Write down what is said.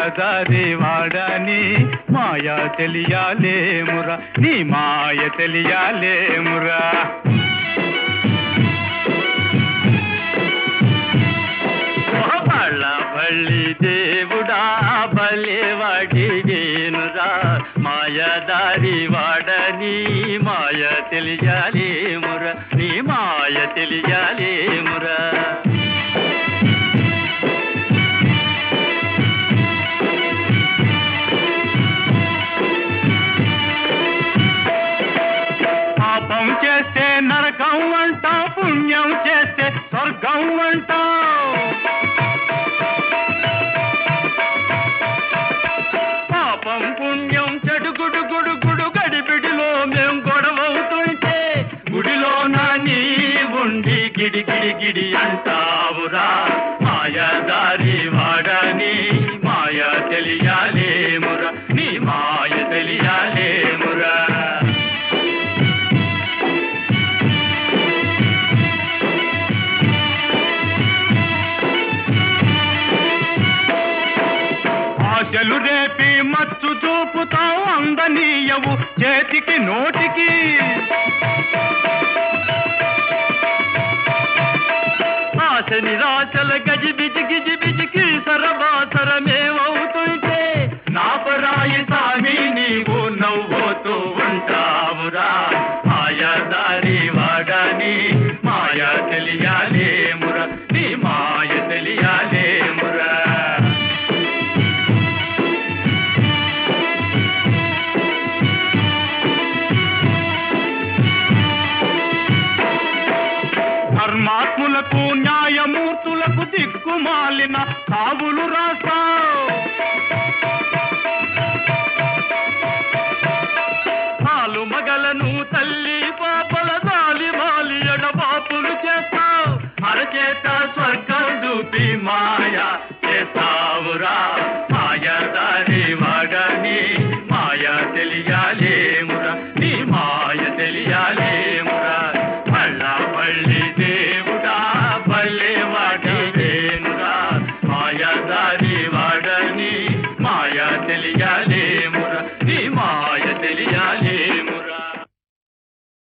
మాయదారి వాడని మాయ తెలియాలేమురా నీ మాయ తెలియాలేమురా బళ్ళ బళ్ళి దేవుడా బలే వాడిగేనురా మాయదారి వాడని మాయ తెలియాలేమురా నీ మాయ తెలియాలేమురా పాపం చేస్తే నరకం అంటావు పుణ్యం చేస్తే స్వర్గం అంటావు పాపం పుణ్యం చెడు గుడు గుడు గుడు గడిబిడిలో మేం గొడవవుతుంటే గుడిలో నా నీ ఉండి గిడి గిడి గిడి అంటావురా మాయదారి వాడని మాయ తెలియాలేమురా నీ మాయ తెలియాలేమురా ఆశలు రేపి మచ్చు చూపుతావు అందనీయవు చేతికి నోటికి ఆశ నిరాశల గజి బిజి గిజి బిజికి సరబాసరమేమవుతుంటే నా పరాయి సామి నీవు నవ్వుతూ ఉంటావురా మాయదారి వాడని మాయ తెలియాలేమురా నీ మాయ తెలియాలేమురా ధర్మాత్ములకు న్యాయమూర్తులకు దిక్కుమాలిన సావులు రాస్తావు పాలు మగలను తల్లి పాపల దాలి మాలి ఎడబాపులు చేస్తావు అరచేత స్వర్గం చూపి మాయ చేస్తావురా మాయదారి వాడని మాయ తెలియాలేమురా నీ మాయ తెలియాలేమురా పళ్ళ పళ్ళి దేవుడా పల్లె వాడేనురా మాయదారి వాడని మాయ తెలియాలేమురా నీ మాయ తెలియ